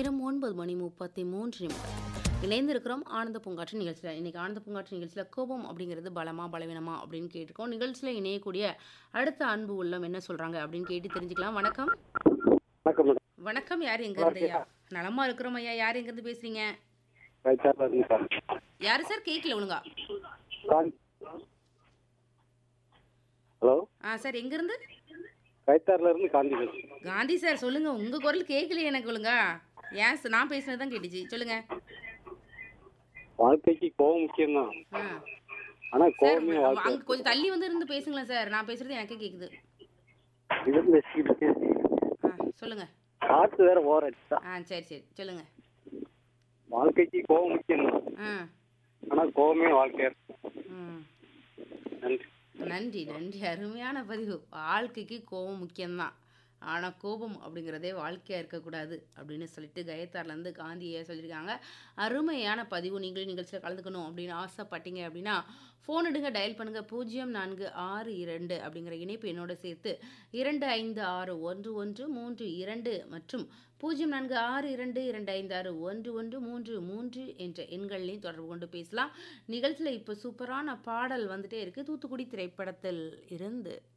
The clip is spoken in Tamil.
நேரம் ஒன்பது மணி முப்பத்தி மூன்று நிமிடம் இணைந்திருக்கிறோம் ஆனந்த பூங்காற்று நிகழ்ச்சியில் இன்னைக்கு ஆனந்த பூங்காற்று நிகழ்ச்சியில் கோபம் அப்படிங்கிறது பலமா பலவீனமா அப்படின்னு கேட்டிருக்கோம் நிகழ்ச்சியில் இணையக்கூடிய அடுத்த அன்பு உள்ளம் என்ன சொல்றாங்க அப்படின்னு கேட்டு தெரிஞ்சுக்கலாம் வணக்கம் வணக்கம் மேடம் வணக்கம் யார் எங்க இருந்து ஐயா நலமா இருக்கிறோம் ஐயா யார் எங்க இருந்து பேசுறீங்க ரைட்டாக இருந்து சார் யாரு சார் கேட்கல ஒழுங்கா காந்தி ஹலோ ஆ சார் எங்க இருந்து ரைத்தார்ல இருந்து காந்தி பேசுறேன் காந்தி சார் சொல்லுங்க உங்க குரல் கேட்கலையே எனக்கு ஒழுங்கா ஏன் சார் நான் பேசுனது தான் கேட்டுச்சு சொல்லுங்க வாழ்க்கைக்கு கோவம் முக்கியம்தான் ஆ ஆனா சார் கோவமே வாழ்க்கை அங்க கொஞ்சம் தள்ளி வந்து இருந்து பேசுங்களேன் சார் நான் பேசுறது எனக்கே கேக்குது இது பேசிக்கிட்டு ஆ சொல்லுங்க காற்று வேற ஓர அடிச்சா ஆ சரி சரி சொல்லுங்க வாழ்க்கைக்கு கோவம் முக்கியம்தான் ஆ ஆனா கோவமே வாழ்க்கையா இருக்கும் ம் நன்றி நன்றி நன்றி அருமையான பதிவு வாழ்க்கைக்கு கோபம் முக்கியம்தான் ஆனால் கோபம் அப்படிங்கிறதே வாழ்க்கையாக இருக்கக்கூடாது அப்படின்னு சொல்லிட்டு கயத்தார்லேருந்து காந்தியை சொல்லியிருக்காங்க அருமையான பதிவு நீங்களும் நிகழ்ச்சியில் கலந்துக்கணும் அப்படின்னு ஆசைப்பட்டீங்க அப்படின்னா ஃபோன் எடுங்க டயல் பண்ணுங்கள் பூஜ்ஜியம் நான்கு ஆறு இரண்டு அப்படிங்கிற இணைப்பு என்னோட சேர்த்து இரண்டு ஐந்து ஆறு ஒன்று ஒன்று மூன்று இரண்டு மற்றும் பூஜ்ஜியம் நான்கு ஆறு இரண்டு இரண்டு ஐந்து ஆறு ஒன்று ஒன்று மூன்று மூன்று என்ற எண்களையும் தொடர்பு கொண்டு பேசலாம் நிகழ்ச்சியில் இப்போ சூப்பரான பாடல் வந்துட்டே இருக்கு தூத்துக்குடி திரைப்படத்தில் இருந்து